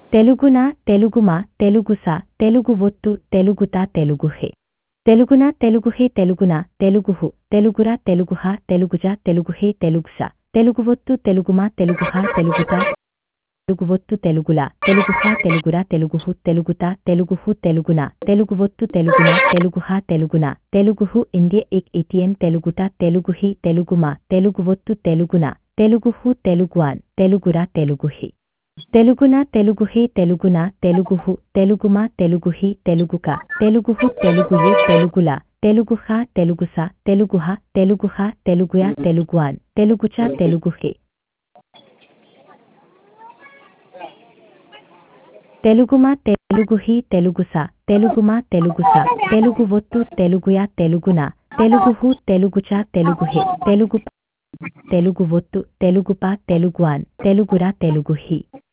తెలుగున తెలుగుమ తెలుగుస తెలుగు ఒత్తు తెలుగుత తెలుగుహే తెలుగున తెలుగుహే తెలుగున తెలుగుహు తెలుగుర తెలుగుహ తెలుగుజ తెలుగుహే తెలుగుస తెలుగు ఒత్తు తెలుగుమ తెలుగుహ తెలుగుత తెలుగు ఒత్తు తెలుగుల తెలుగుహ తెలుగుర తెలుగుహు తెలుగుత తెలుగుహు తెలుగున తెలుగు ఒత్తు తెలుగున తెలుగుహ తెలుగున తెలుగుహు ఇండియ ఇక్ ఇటియన్ తెలుగుట తెలుగుహి తెలుగుమ తెలుగు ఒత్తు తెలుగున తెలుగుహు తెలుగువాన్ తెలుగుర తెలుగుహి తెలుగున తెలుగుహే తెలుగున తెలుగుహు తెలుగుమ తెలుగుహి తెలుగుక తెలుగుహు తెలుగుయే తెలుగుల తెలుగుహ తెలుగుస తెలుగుహ తెలుగుహ తెలుగుయ తెలుగువాన్ తెలుగుచ తెలుగుహే తెలుగుమ తెలుగుహి తెలుగుస తెలుగుమ తెలుగుస తెలుగు ఒత్తు తెలుగుయ తెలుగున తెలుగుహు తెలుగుచ తెలుగుహే తెలుగు తెలుగు ఒత్తు తెలుగుప తెలుగువాన్ తెలుగుర తెలుగుహి